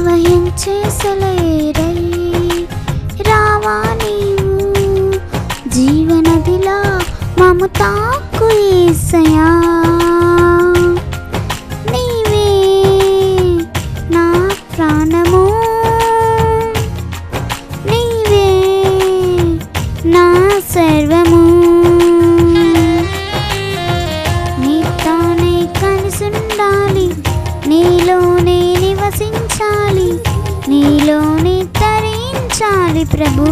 ప్రవహించే సెలయేరై రావా నీవు జీవనదిలా మము తాకు ఏసయా నీవే నా ప్రాణము నీవే నా సర్వము నీతోనే కలిసుండాలి నీలోనే నివసించాలి నీలోనే తరించాలి ప్రభు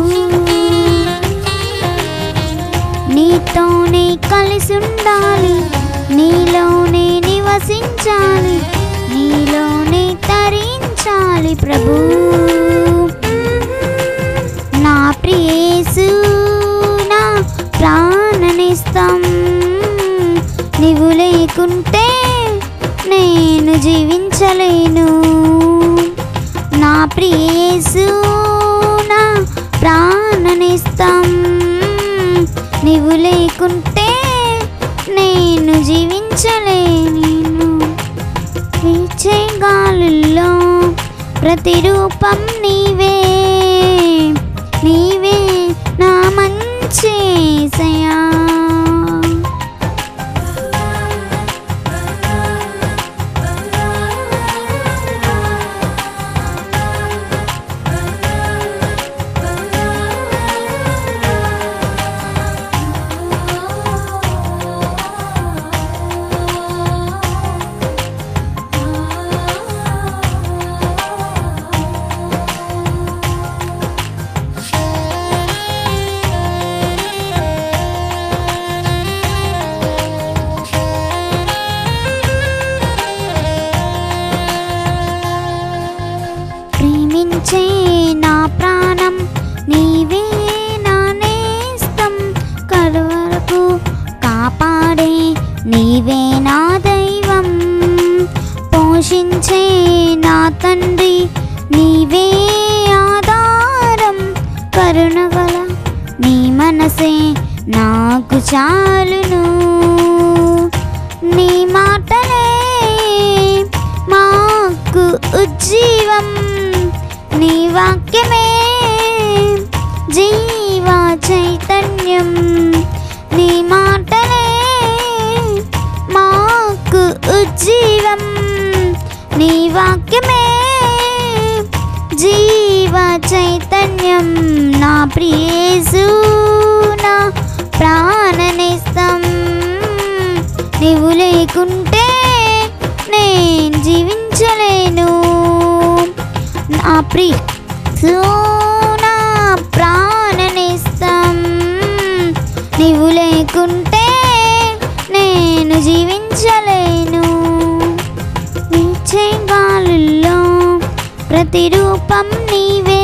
నీతోనే కలిసుండాలి నీలోనే నివసించాలి నీలోనే తరించాలి ప్రభు నా ప్రియేసు నా ప్రాణనిస్తాం నీవు లేకుంటే నేను జీవించలేను నా ప్రియేసు నా ప్రాణనిస్తాం నీవు లేకుంటే నేను జీవించలేను వీచే గాలుల్లో ప్రతిరూపం నీవే నీవే నా మంచి యేసయ్యా. ప్రేమించే నా ప్రాణం నీవే నా నేస్తం కడవరకు కాపాడే నీవే నా దైవం పోషించే నా తండ్రి నీవే ఆధారం కరుణగల నీ మనసే నాకు చాలును నీ మాటలే మాకు ఉజ్జీవం నీ వాక్యమే జీవ చైతన్యం నీ మాటలే మాకు ఉజ్జీవం నీ వాక్యమే జీవ చైతన్యం నా ప్రియేసు నా ప్రాణనేస్తం నీవు లేకుంటే నేను జీవించలేను నా ప్రి నా ప్రాణనేస్తం నీవు లేకుంటే నేను జీవించలేను వీచే గాలుల్లో ప్రతిరూపం నీవే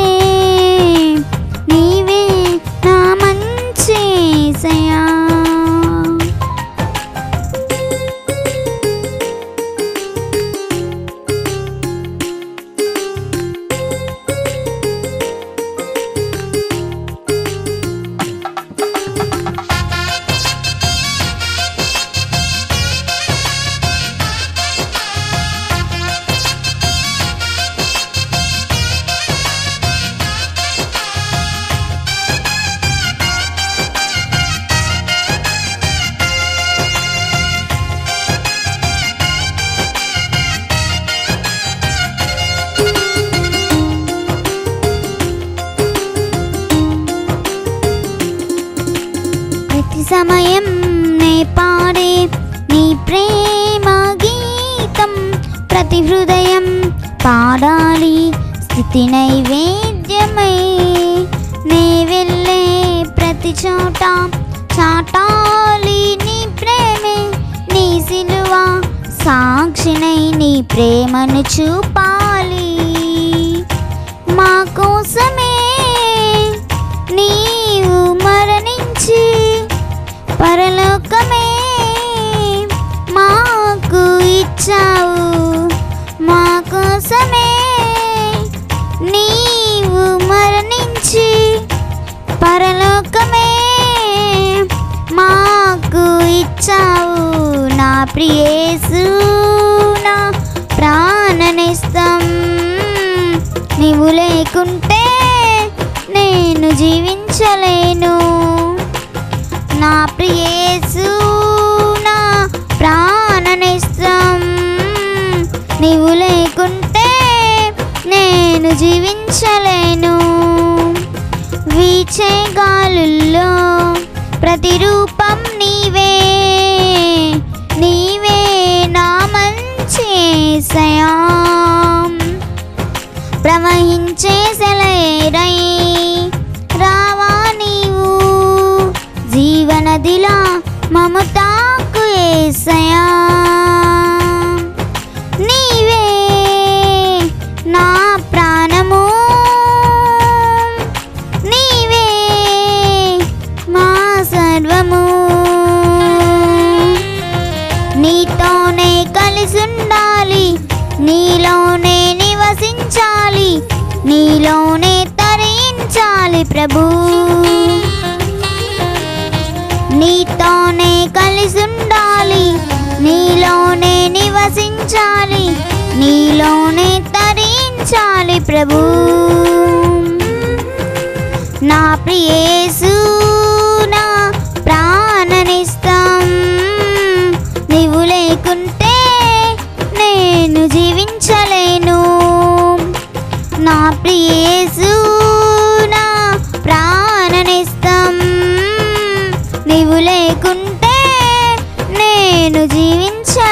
నీవే నా మంచి యేసయ్యా. ప్రతి సమయం నే పాడే నీ ప్రేమ గీతం ప్రతి హృదయం పాడాలి స్థితి నైవేద్యమై నే వెళ్ళే ప్రతి చోట చాటాలి నీ ప్రేమే నీ సిలువ సాక్షినై నీ ప్రేమను చూపాలి మా కోసమే నీవు మరణించి పరలోకమే మాకు ఇచ్చావు మా కోసమే నీవు మరణించి పరలోకమే మాకు ఇచ్చావు నా ప్రియేసు నా ప్రాణనిస్తం నీవు లేకుంటే నేను జీవించలేను నా ప్రియేసు నా ప్రాణనిస్తం నీవు లేకుంటే నేను జీవించలేను వీచే గాలుల్లో ప్రతిరూపం నీవే నీవే నా మంచి యేసయ్యా. ప్రవహించే సెలయేరై రావా నీవు జీవనదిలా మమతాకు ఏసయా నీవే నా ప్రాణము నీవే మా సర్వము నీతోనే కలిసుండాలి నీలోనే నివసించాలి నీలోనే తరించాలి ప్రభు నీతోనే కలిసుండాలి నీలోనే నివసించాలి నీలోనే తరించాలి ప్రభు నా ప్రియేసు నా ప్రాణనిస్తం నీవు లేకుంటే నేను జీవించలేను నా ప్రియేసు నా ప్రాణనిస్తం నీవు లేకుంటే నేను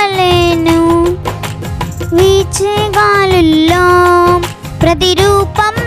జీవించలేను వీచే గాలుల్లో ప్రతిరూపం